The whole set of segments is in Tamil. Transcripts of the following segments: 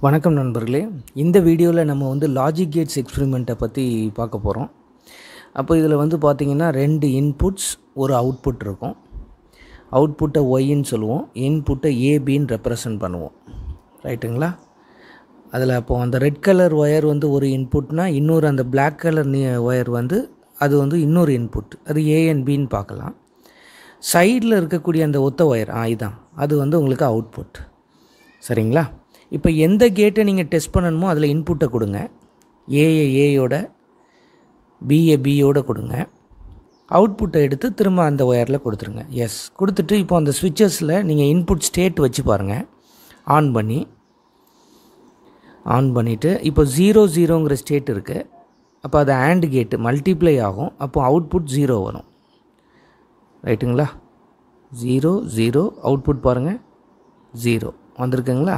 வணக்கம் நண்பர்களே இந்த வீடியோவில் நம்ம வந்து லாஜிக் கேட்ஸ் எக்ஸ்பெரிமெண்ட்டை பற்றி பார்க்க போகிறோம் அப்போ இதில் வந்து பார்த்திங்கன்னா ரெண்டு இன்புட்ஸ் ஒரு அவுட்புட் இருக்கும் அவுட்புட்டை ஒய்ன்னு சொல்லுவோம் இன்புட்டை ஏபின்னு ரெப்ரசன்ட் பண்ணுவோம் ரைட்டுங்களா அதில் அப்போ அந்த ரெட் கலர் ஒயர் வந்து ஒரு இன்புட்னா இன்னொரு அந்த Black கலர் ஒயர் வந்து அது வந்து இன்னொரு இன்புட் அது ஏஎன்பின்னு பார்க்கலாம் சைடில் இருக்கக்கூடிய அந்த ஒத்த ஒயர் ஆ இதான் அது வந்து உங்களுக்கு அவுட்புட் சரிங்களா இப்போ எந்த கேட்டை நீங்கள் டெஸ்ட் பண்ணணுமோ அதில் இன்புட்டை கொடுங்க ஏஏ ஏயோட பிஏ பியோட கொடுங்க அவுட்புட்டை எடுத்து திரும்ப அந்த ஒயரில் கொடுத்துருங்க எஸ் கொடுத்துட்டு இப்போ அந்த ஸ்விட்சஸில் நீங்கள் இன்புட் ஸ்டேட் வச்சு பாருங்கள் ஆன் பண்ணி ஆன் பண்ணிவிட்டு இப்போ ஜீரோ ஜீரோங்கிற ஸ்டேட் இருக்குது அப்போ அது ஆண்ட் கேட்டு மல்டிப்ளை ஆகும் அப்போ அவுட்புட் ஜீரோ வரும் ரைட்டுங்களா ஜீரோ ஜீரோ அவுட்புட் பாருங்கள் ஜீரோ வந்திருக்குங்களா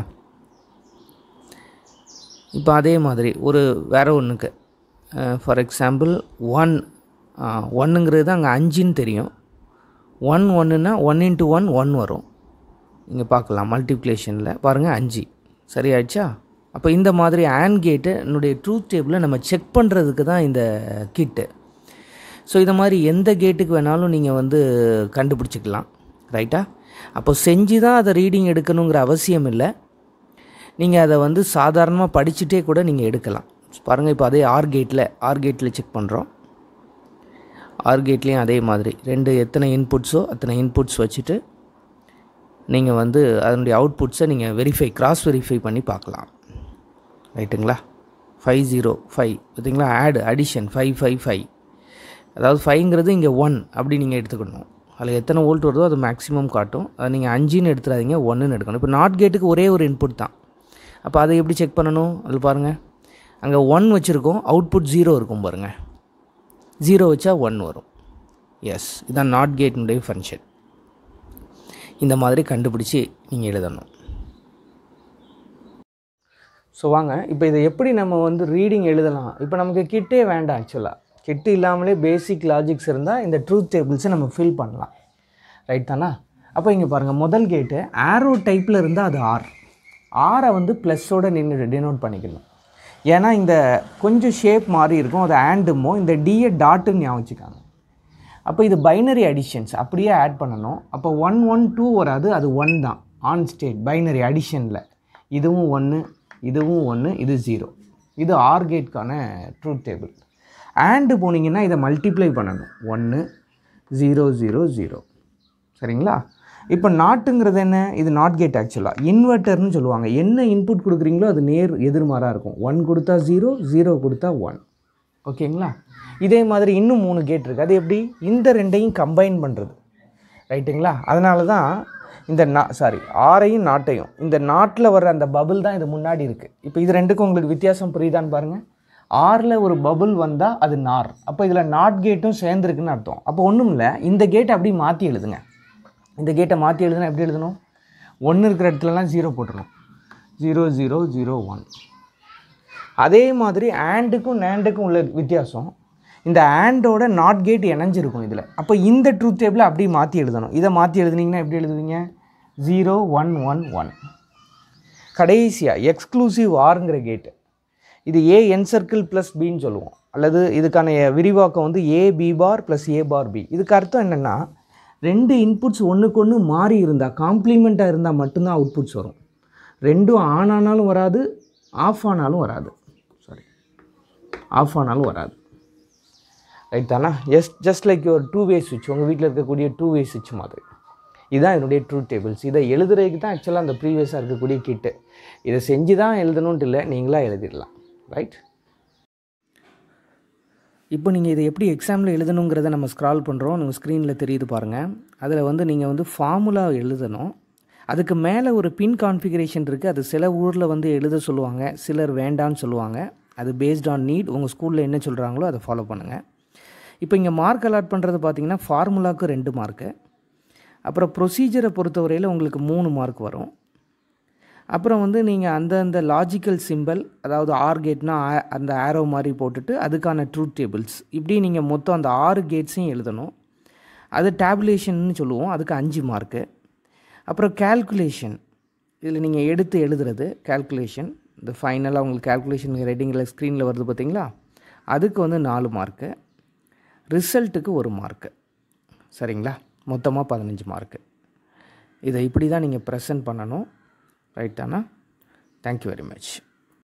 இப்போ அதே மாதிரி ஒரு வேறு ஒன்றுக்கு ஃபார் எக்ஸாம்பிள் ஒன் ஒன்றுங்கிறது அங்கே அஞ்சுன்னு தெரியும் ஒன் ஒன்றுனா ஒன் இன்ட்டு ஒன் ஒன் வரும் இங்கே பார்க்கலாம் மல்டிப்ளிகேஷனில் பாருங்கள் அஞ்சு சரியாயிடுச்சா அப்போ இந்த மாதிரி ஆன் கேட்டு என்னுடைய ட்ரூத் டேபிளை நம்ம செக் பண்ணுறதுக்கு தான் இந்த கிட்டு ஸோ இதை மாதிரி எந்த கேட்டுக்கு வேணாலும் நீங்கள் வந்து கண்டுபிடிச்சிக்கலாம் ரைட்டா அப்போ செஞ்சு தான் அதை ரீடிங் எடுக்கணுங்கிற அவசியம் இல்லை நீங்கள் அதை வந்து சாதாரணமாக படிச்சுட்டே கூட நீங்கள் எடுக்கலாம் பாருங்கள் இப்போ அதே ஆர் கேட்டில் ஆர் கேட்டில் செக் பண்ணுறோம் ஆர் கேட்லேயும் அதே மாதிரி ரெண்டு எத்தனை இன்புட்ஸோ அத்தனை இன்புட்ஸ் வச்சுட்டு நீங்கள் வந்து அதனுடைய அவுட்புட்ஸை நீங்கள் வெரிஃபை கிராஸ் வெரிஃபை பண்ணி பார்க்கலாம் ரைட்டுங்களா ஃபைவ் ஜீரோ ஃபைவ் பார்த்தீங்களா add addition five five five அதாவது ஃபைவ்ங்கிறது இங்கே ஒன் அப்படி நீங்கள் எடுத்துக்கணும் அதில் எத்தனை வோல்ட் வருதோ அது மேக்ஸிமம் காட்டும் அதை நீங்கள் அஞ்சுன்னு எடுத்துடாதீங்க ஒன்றுன்னு எடுக்கணும் இப்போ நாட் கேட்டுக்கு ஒரே ஒரு இன்புட் தான் அப்போ அதை எப்படி செக் பண்ணணும் அதில் பாருங்கள் அங்கே ஒன் வச்சுருக்கோம் அவுட்புட் ஜீரோ இருக்கும் பாருங்கள் ஜீரோ வச்சா ஒன் வரும் எஸ் இதான் நாட் கேட்டினுடைய ஃபங்க்ஷன் இந்த மாதிரி கண்டுபிடிச்சி நீங்கள் எழுதணும் ஸோ வாங்க இப்போ இதை எப்படி நம்ம வந்து ரீடிங் எழுதலாம் இப்போ நமக்கு கிட்டே வேண்டாம் ஆக்சுவலாக கிட்டு இல்லாமலே பேசிக் லாஜிக்ஸ் இருந்தால் இந்த ட்ரூத் டேபிள்ஸை நம்ம ஃபில் பண்ணலாம் ரைட் தானா அப்போ இங்கே பாருங்கள் முதல் கேட்டு ஆரோ டைப்பில் இருந்தால் அது ஆர் ஆரை வந்து ப்ளஸ்ஸோட நின்று டினோட் பண்ணிக்கணும் ஏன்னா இந்த கொஞ்சம் ஷேப் மாறி இருக்கும் அது ஆண்டுமோ இந்த டிஏ டாட்டுன்னு ஞாபகம் வச்சுக்காங்க அப்போ இது பைனரி அடிஷன்ஸ் அப்படியே ஆட் பண்ணணும் அப்போ ஒன் ஒன் டூ வராது அது ஒன் தான் ஆன் ஸ்டேட் பைனரி அடிஷனில் இதுவும் ஒன்று இதுவும் ஒன்று இது ஜீரோ இது ஆர் கேட்கான ட்ரூத் டேபிள் ஆண்டு போனீங்கன்னா இதை மல்டிப்ளை பண்ணணும் ஒன்று ஜீரோ ஜீரோ ஜீரோ சரிங்களா இப்போ நாட்டுங்கிறது என்ன இது நாட் கேட் ஆக்சுவலாக இன்வெர்ட்டர்னு சொல்லுவாங்க என்ன இன்புட் கொடுக்குறீங்களோ அது நேர் எதிர்மாறாக இருக்கும் ஒன் கொடுத்தா ஜீரோ ஜீரோ கொடுத்தா ஒன் ஓகேங்களா இதே மாதிரி இன்னும் மூணு கேட் இருக்குது அது எப்படி இந்த ரெண்டையும் கம்பைன் பண்ணுறது ரைட்டுங்களா அதனால தான் இந்த நா சாரி ஆரையும் நாட்டையும் இந்த நாட்டில் வர்ற அந்த பபுள் தான் இது முன்னாடி இருக்குது இப்போ இது ரெண்டுக்கும் உங்களுக்கு வித்தியாசம் புரியுதான்னு பாருங்கள் ஆரில் ஒரு பபுள் வந்தால் அது நார் அப்போ இதில் நாட் கேட்டும் சேர்ந்துருக்குன்னு அர்த்தம் அப்போ ஒன்றும் இல்லை இந்த கேட்டை அப்படியே மாற்றி எழுதுங்க இந்த கேட்டை மாற்றி எழுதுனா எப்படி எழுதணும் ஒன்று இருக்கிற இடத்துலலாம் ஜீரோ போட்டுடணும் ஜீரோ ஜீரோ ஜீரோ ஒன் அதே மாதிரி ஆண்டுக்கும் நேண்டுக்கும் உள்ள வித்தியாசம் இந்த ஆண்டோட நாட் கேட் இணைஞ்சிருக்கும் இதில் அப்போ இந்த ட்ரூத் டேபிளை அப்படியே மாற்றி எழுதணும் இதை மாற்றி எழுதுனீங்கன்னா எப்படி எழுதுவீங்க ஜீரோ ஒன் ஒன் ஒன் கடைசியாக எக்ஸ்க்ளூசிவ் ஆருங்கிற கேட்டு இது ஏ என் சர்க்கிள் ப்ளஸ் பின்னு சொல்லுவோம் அல்லது இதுக்கான விரிவாக்கம் வந்து A B bar plus A bar B இதுக்கு அர்த்தம் என்னென்னா ரெண்டு இன்புட்ஸ் ஒன்றுக்கு ஒன்று மாறி இருந்தால் காம்ப்ளிமெண்ட்டாக இருந்தால் மட்டும்தான் அவுட்புட்ஸ் வரும் ரெண்டும் ஆன் ஆனாலும் வராது ஆஃப் ஆனாலும் வராது சாரி ஆஃப் ஆனாலும் வராது ரைட் தானா yes just like your two way சுவிட்ச் உங்கள் வீட்டில் இருக்கக்கூடிய டூ வே சுவிட்ச் மாதிரி இதுதான் என்னுடைய ட்ரூத் டேபிள்ஸ் இதை எழுதுறதுக்கு தான் ஆக்சுவலாக அந்த ப்ரீவியஸாக இருக்கக்கூடிய கிட்டு இதை செஞ்சு தான் எழுதணுன்ட்டு இல்லை நீங்களாக எழுதிடலாம் ரைட் இப்போ நீங்கள் இதை எப்படி எக்ஸாமில் எழுதணுங்கிறத நம்ம ஸ்க்ரால் பண்ணுறோம் உங்கள் ஸ்க்ரீனில் தெரியுது பாருங்கள் அதில் வந்து நீங்கள் வந்து ஃபார்முலா எழுதணும் அதுக்கு மேலே ஒரு பின் கான்ஃபிகரேஷன் இருக்குது அது சில ஊரில் வந்து எழுத சொல்லுவாங்க சிலர் வேண்டான்னு சொல்லுவாங்க அது பேஸ்ட் ஆன் நீட் உங்கள் ஸ்கூலில் என்ன சொல்கிறாங்களோ அதை ஃபாலோ பண்ணுங்கள் இப்போ இங்கே மார்க் அலாட் பண்ணுறது பார்த்தீங்கன்னா ஃபார்முலாவுக்கு ரெண்டு மார்க்கு அப்புறம் ப்ரொசீஜரை பொறுத்தவரையில் உங்களுக்கு மூணு மார்க் வரும் அப்புறம் வந்து நீங்கள் அந்தந்த லாஜிக்கல் சிம்பிள் அதாவது ஆர் கேட்னா அந்த ஆரோ மாதிரி போட்டுட்டு அதுக்கான ட்ரூத் டேபிள்ஸ் இப்படி நீங்கள் மொத்தம் அந்த ஆறு கேட்ஸையும் எழுதணும் அது டேபுலேஷன்னு சொல்லுவோம் அதுக்கு அஞ்சு மார்க்கு அப்புறம் கேல்குலேஷன் இதில் நீங்கள் எடுத்து எழுதுறது கால்குலேஷன் இந்த ஃபைனலாக உங்களுக்கு கேல்குலேஷன் ரேட்டிங்கில் ஸ்க்ரீனில் வருது பார்த்தீங்களா அதுக்கு வந்து நாலு மார்க்கு ரிசல்ட்டுக்கு ஒரு மார்க்கு சரிங்களா மொத்தமாக பதினஞ்சு மார்க்கு இதை இப்படி தான் நீங்கள் ப்ரெசென்ட் பண்ணணும் ரைட் தானா தேங்க்யூ வெரி மச்